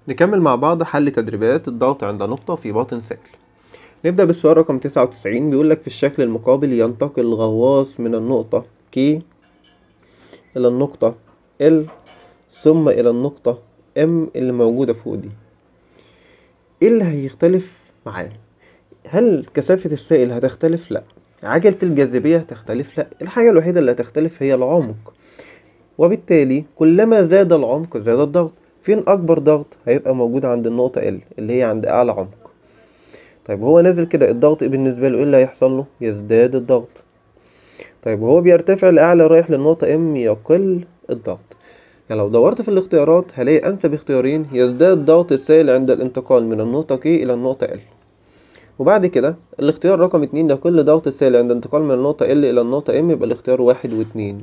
نكمل مع بعض حل تدريبات الضغط عند نقطة في باطن سائل نبدأ بالسؤال رقم تسعة وتسعين بيقول لك في الشكل المقابل ينتقل الغواص من النقطة K إلى النقطة L ثم إلى النقطة M اللي موجودة فوق دي إيه اللي هيختلف معاه؟ هل كثافة السائل هتختلف؟ لأ عجلة الجاذبية هتختلف؟ لأ الحاجة الوحيدة اللي هتختلف هي العمق وبالتالي كلما زاد العمق زاد الضغط فين أكبر ضغط هيبقى موجود عند النقطة L اللي هي عند أعلى عمق طيب هو نازل كده الضغط بالنسبة له إيه اللي هيحصل له؟ يزداد الضغط طيب وهو بيرتفع لأعلى رايح للنقطة M يقل الضغط يعني لو دورت في الاختيارات هلاقي أنسب اختيارين يزداد ضغط السائل عند الانتقال من النقطة K إلى النقطة L وبعد كده الاختيار رقم اتنين ده كل ضغط السائل عند الانتقال من النقطة L إلى النقطة M يبقى الاختيار واحد واتنين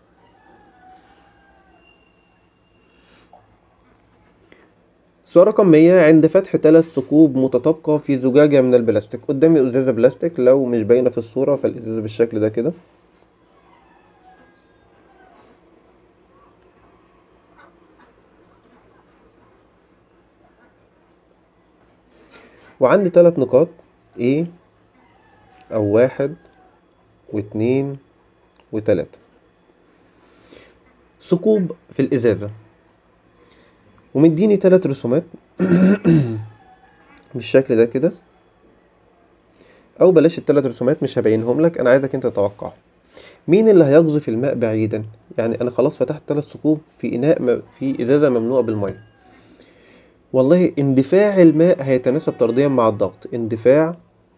سؤال رقم مية عند فتح ثلاث ثقوب متطابقة في زجاجة من البلاستيك قدامي إزازة بلاستيك لو مش باينة في الصورة فالإزازة بالشكل ده كده وعندي ثلاث نقاط A أو واحد واتنين وتلاتة ثقوب في الإزازة ومديني تلات رسومات بالشكل ده كده او بلاش التلات رسومات مش هبينهم لك انا عايزك انت تتوقع مين اللي هيقذف الماء بعيدا يعني انا خلاص فتحت تلات ثقوب في اناء م... في ازازه مملوءه بالميه والله اندفاع الماء هيتناسب طرديا مع الضغط اندفاع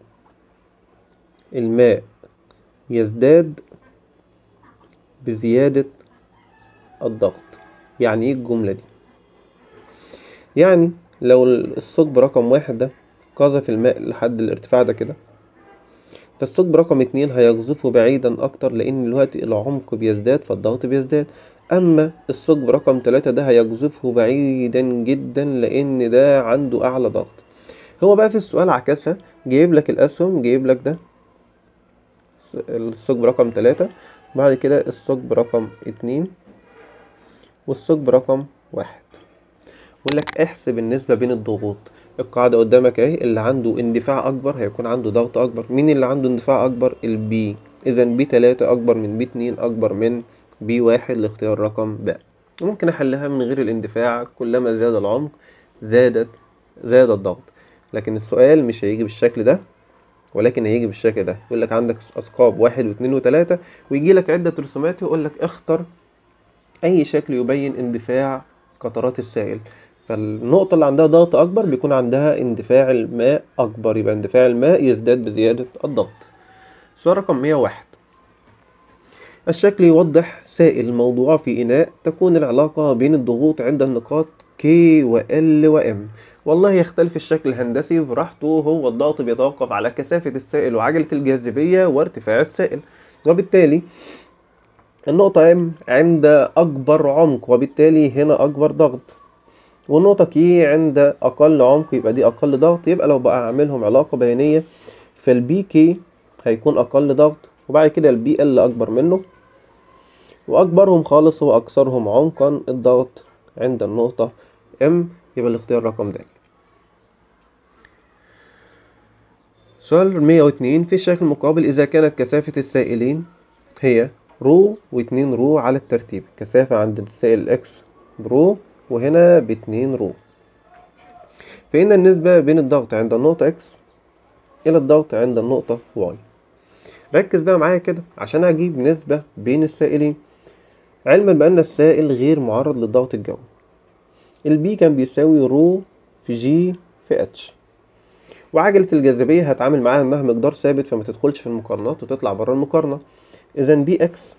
الماء يزداد بزياده الضغط يعني ايه الجمله دي يعني لو الثقب رقم واحد ده قذف الماء لحد الارتفاع ده كده فالثقب رقم اتنين هيقذفه بعيدا اكتر لان دلوقتي العمق بيزداد فالضغط بيزداد اما الثقب رقم تلاتة ده هيقذفه بعيدا جدا لان ده عنده اعلى ضغط هو بقى في السؤال عكسها جايب لك الاسهم جايب لك ده الثقب رقم تلاتة بعد كده الثقب رقم اتنين والثقب رقم واحد بيقول لك احسب النسبة بين الضغوط القاعدة قدامك اهي اللي عنده اندفاع أكبر هيكون عنده ضغط أكبر مين اللي عنده اندفاع أكبر البي إذا بي تلاتة أكبر من بي اتنين أكبر من بي واحد لاختيار رقم ب ممكن أحلها من غير الاندفاع كلما زاد العمق زادت زاد الضغط لكن السؤال مش هيجي بالشكل ده ولكن هيجي بالشكل ده يقول لك عندك أثقاب واحد واثنين وتلاتة ويجي لك عدة رسومات ويقول لك اختر أي شكل يبين اندفاع قطرات السائل فالنقطة اللي عندها ضغط أكبر بيكون عندها اندفاع الماء أكبر يبقى اندفاع الماء يزداد بزيادة الضغط سؤال رقم 101 الشكل يوضح سائل موضوع في إناء تكون العلاقة بين الضغوط عند النقاط K و L و M والله يختلف الشكل الهندسي براحته هو الضغط بيتوقف على كثافة السائل وعجلة الجاذبية وارتفاع السائل وبالتالي النقطة M عند أكبر عمق وبالتالي هنا أكبر ضغط والنقطة كي عند أقل عمق يبقى دي أقل ضغط يبقى لو بقى أعملهم علاقة بيانية فالبي كي هيكون أقل ضغط وبعد كده البي ال أكبر منه وأكبرهم خالص هو أكثرهم عمقا الضغط عند النقطة ام يبقى الاختيار رقم د سؤال 102 في الشكل المقابل إذا كانت كثافة السائلين هي رو واتنين رو على الترتيب كثافة عند السائل اكس برو وهنا باتنين رو فإن النسبة بين الضغط عند النقطة X إلى الضغط عند النقطة Y ركز بقى معايا كده عشان أجيب نسبة بين السائلين علما بأن السائل غير معرض للضغط الجوي البي كان بيساوي رو في جي في اتش وعجلة الجاذبية هتعامل معاها إنها مقدار ثابت فما تدخلش في المقارنات وتطلع بره المقارنة إذا بي إكس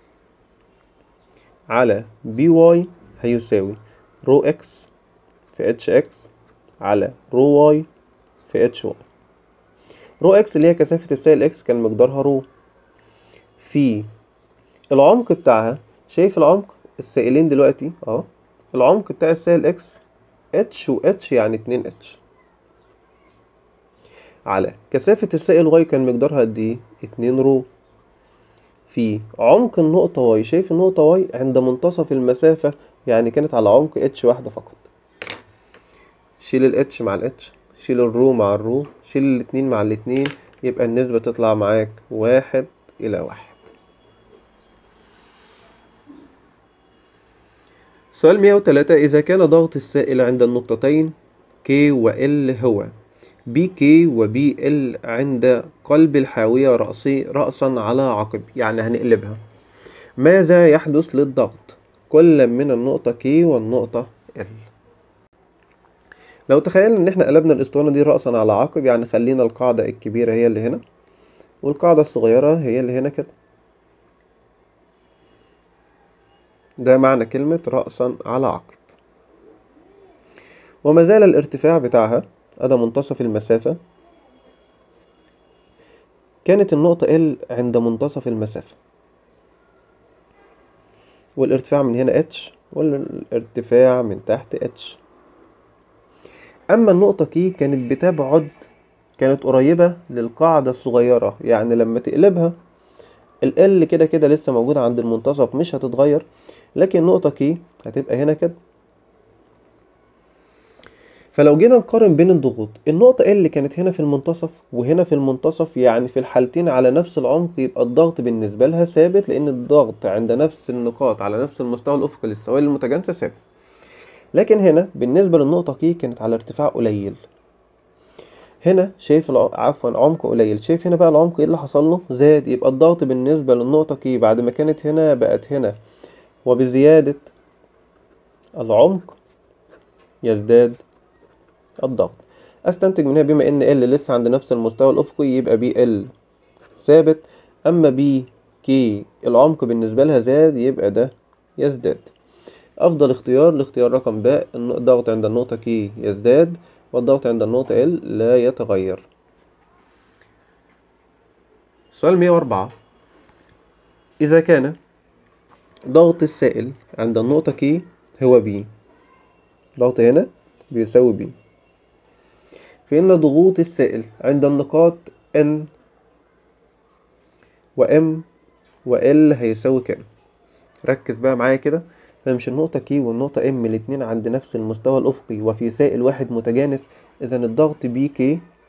على بي واي هيساوي رو اكس في اتش اكس على رو واي في اتش واي رو اكس اللي هي كثافة السائل اكس كان مقدارها رو في العمق بتاعها شايف العمق السائلين دلوقتي اه العمق بتاع السائل اكس اتش و اتش يعني اتنين اتش على كثافة السائل واي كان مقدارها قد ايه اتنين رو في عمق النقطة واي شايف النقطة واي عند منتصف المسافة يعني كانت على عمق اتش واحدة فقط شيل الاتش مع الاتش شيل الرو مع الرو شيل الاتنين مع الاتنين يبقى النسبة تطلع معاك واحد إلى واحد سؤال 103 إذا كان ضغط السائل عند النقطتين K و L هو BK و BL عند قلب الحاوية رأسي رأسا على عقب يعني هنقلبها ماذا يحدث للضغط كل من النقطة K والنقطة L لو تخيلنا ان احنا قلبنا الاسطوانة دي رأسا على عقب يعني خلينا القاعدة الكبيرة هي اللي هنا والقاعدة الصغيرة هي اللي هنا كده ده معنى كلمة رأسا على عقب وما زال الارتفاع بتاعها أدا منتصف المسافة كانت النقطة L عند منتصف المسافة والارتفاع من هنا H والارتفاع من تحت H أما النقطة K كانت بتبعد كانت قريبة للقاعدة الصغيرة يعني لما تقلبها ال L كده كده لسه موجودة عند المنتصف مش هتتغير لكن النقطة K هتبقى هنا كده فلو جينا نقارن بين الضغوط النقطة اللي كانت هنا في المنتصف وهنا في المنتصف يعني في الحالتين على نفس العمق يبقى الضغط بالنسبة لها ثابت لأن الضغط عند نفس النقاط على نفس المستوى الأفقي للسوائل المتجانسة ثابت لكن هنا بالنسبة للنقطة كي كانت على ارتفاع قليل هنا شايف الع... عفوا عمق قليل شايف هنا بقى العمق ايه اللي حصل له زاد يبقى الضغط بالنسبة للنقطة كي بعد ما كانت هنا بقت هنا وبزيادة العمق يزداد الضغط استنتج من هنا بما ان ال لسه عند نفس المستوى الافقي يبقى بي ال ثابت اما بي كي العمق بالنسبة لها زاد يبقى ده يزداد افضل اختيار لاختيار رقم باء الضغط عند النقطة كي يزداد والضغط عند النقطة ال لا يتغير سؤال 104 إذا كان ضغط السائل عند النقطة كي هو بي ضغط هنا بيساوي بي فإن ضغوط السائل عند النقاط N و M و L هيساوي كام ركز بقى معايا كده فمش النقطة K والنقطة M الاتنين عند نفس المستوى الأفقي وفي سائل واحد متجانس إذا الضغط BK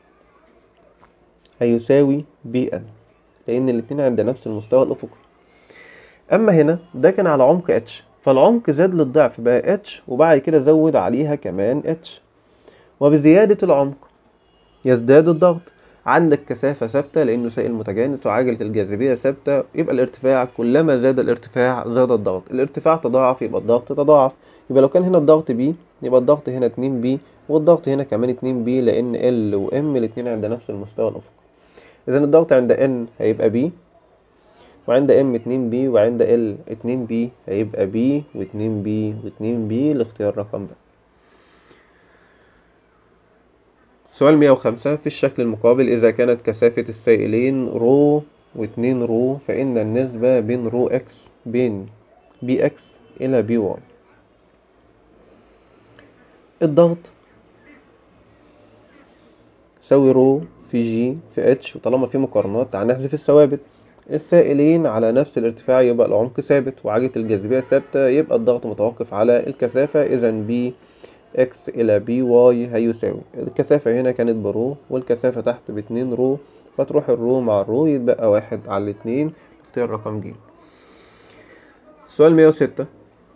هيساوي BN لأن الاتنين عند نفس المستوى الأفقي أما هنا ده كان على عمق H فالعمق زاد للضعف بقى H وبعد كده زود عليها كمان H وبزيادة العمق يزداد الضغط عندك كثافة ثابتة لأنه سائل متجانس وعجلة الجاذبية ثابتة يبقى الارتفاع كلما زاد الارتفاع زاد الضغط الارتفاع تضاعف يبقى الضغط تضاعف يبقى لو كان هنا الضغط بي يبقى الضغط هنا 2 بي والضغط هنا كمان 2 بي لأن ال و ام الاتنين عند نفس المستوى الأفقي إذا الضغط عند ان هيبقى بي وعند ام 2 بي وعند ال 2 بي هيبقى بي و2 بي و2 بي الاختيار رقم ب سؤال 105 في الشكل المقابل إذا كانت كثافة السائلين رو واتنين رو فإن النسبة بين رو إكس بين بي إكس إلى بي واي الضغط يساوي رو في جي في اتش وطالما في مقارنات هنحذف الثوابت السائلين على نفس الارتفاع يبقى العمق ثابت وعجلة الجاذبية ثابتة يبقى الضغط متوقف على الكثافة إذا بي اكس الى بي واي هيساوي الكثافة هنا كانت برو والكثافة تحت باتنين رو فتروح الرو مع الرو يتبقى واحد على الاتنين اختيار رقم ج سؤال مية وستة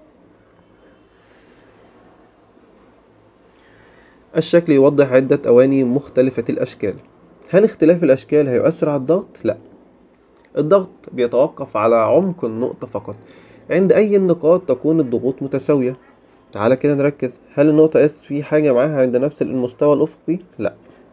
الشكل يوضح عدة أواني مختلفة الأشكال هل اختلاف الأشكال هيؤثر على الضغط؟ لا الضغط بيتوقف على عمق النقطة فقط عند أي النقاط تكون الضغوط متساوية تعالى كده نركز هل النقطة اس في حاجة معاها عند نفس المستوى الأفقي؟ لا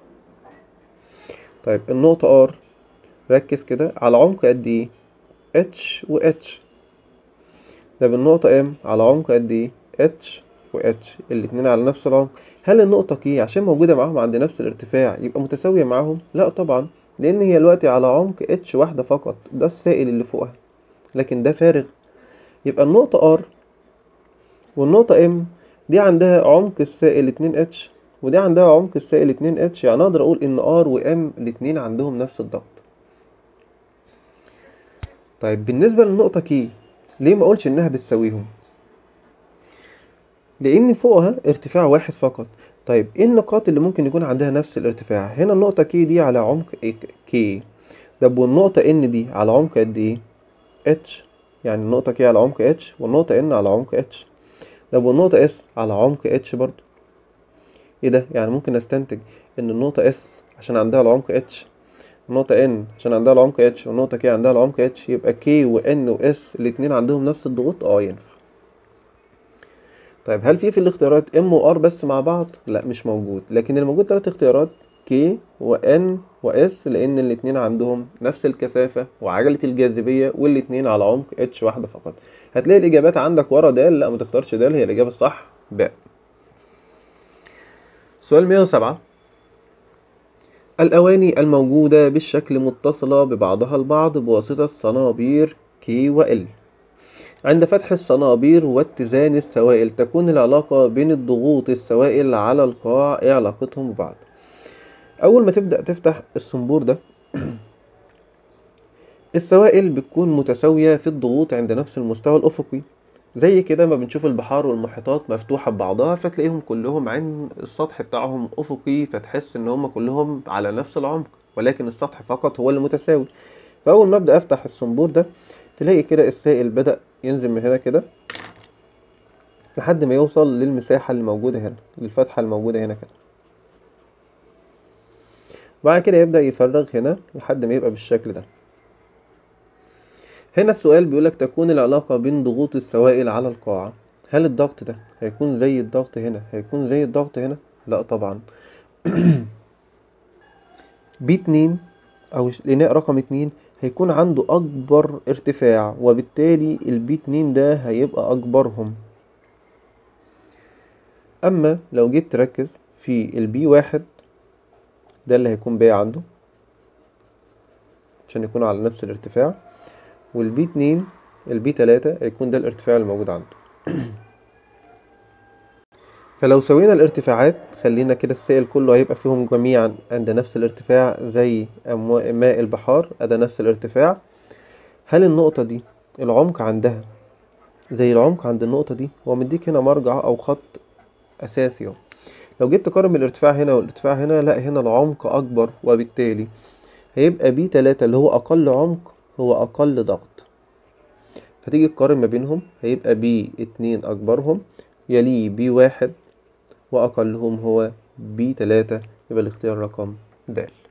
طيب النقطة ار ركز كده على عمق قد ايه؟ اتش و اتش طب النقطة ام على عمق قد ايه؟ اتش و اتش الاتنين على نفس العمق هل النقطة كي عشان موجودة معاهم عند نفس الارتفاع يبقى متساوية معاهم؟ لا طبعا لأن هي دلوقتي على عمق اتش واحدة فقط ده السائل اللي فوقها لكن ده فارغ يبقى النقطة ار والنقطة ام دي عندها عمق السائل 2 اتش ودي عندها عمق السائل 2 اتش يعني اقدر اقول ان ار وام الاتنين عندهم نفس الضغط طيب بالنسبة للنقطة كي ليه ما اقولش انها بتساويهم لان فوقها ارتفاع واحد فقط طيب ايه النقاط اللي ممكن يكون عندها نفس الارتفاع هنا النقطة كي دي على عمق كي طب والنقطة ان دي على عمق قد ايه اتش يعني النقطة كي على عمق اتش والنقطة ان على عمق اتش طب والنقطة اس على عمق اتش برضو ايه ده يعني ممكن استنتج ان النقطة اس عشان عندها العمق اتش النقطة ان عشان عندها العمق اتش والنقطة كي عندها العمق اتش يبقى كي وان واس الاتنين عندهم نفس الضغوط اه ينفع طيب هل في في الاختيارات ام وار بس مع بعض لا مش موجود لكن الموجود ثلاث اختيارات كي وان واس لان الاتنين عندهم نفس الكثافة وعجلة الجاذبية والاتنين على عمق اتش واحدة فقط هتلاقي الاجابات عندك ورا د لا ما تختارش د هي الاجابة الصح باء سؤال 107 الأواني الموجودة بالشكل متصلة ببعضها البعض بواسطة صنابير K و L عند فتح الصنابير واتزان السوائل تكون العلاقة بين الضغوط السوائل على القاع ايه علاقتهم ببعض أول ما تبدأ تفتح الصنبور ده السوائل بتكون متساوية في الضغوط عند نفس المستوى الأفقي زي كده ما بنشوف البحار والمحيطات مفتوحة ببعضها فتلاقيهم كلهم عند السطح بتاعهم أفقي فتحس إن هم كلهم على نفس العمق ولكن السطح فقط هو اللي متساوي فأول ما أبدأ أفتح الصنبور ده تلاقي كده السائل بدأ ينزل من هنا كده لحد ما يوصل للمساحة اللي موجودة هنا للفتحة الموجودة هنا كده بعد كده يبدأ يفرغ هنا لحد ما يبقى بالشكل ده هنا السؤال بيقولك تكون العلاقة بين ضغوط السوائل على القاع هل الضغط ده هيكون زي الضغط هنا هيكون زي الضغط هنا لا طبعا بي اتنين او الاناء رقم اتنين هيكون عنده اكبر ارتفاع وبالتالي البي اتنين ده هيبقى اكبرهم اما لو جيت تركز في البي واحد ده اللي هيكون باقي عنده عشان يكونوا على نفس الارتفاع والبي اتنين البي تلاتة هيكون ده الارتفاع الموجود عنده فلو سوينا الارتفاعات خلينا كده السائل كله هيبقى فيهم جميعا عند نفس الارتفاع زي ماء البحار أدا نفس الارتفاع هل النقطة دي العمق عندها زي العمق عند النقطة دي هو مديك هنا مرجع أو خط أساسي اهو لو جيت تقارن الارتفاع هنا والارتفاع هنا لا هنا العمق أكبر وبالتالي هيبقى بي تلاتة اللي هو أقل عمق هو أقل ضغط فتيجي تقارن ما بينهم هيبقى بي اتنين أكبرهم يليه بي واحد وأقلهم هو بي تلاتة يبقى الاختيار رقم د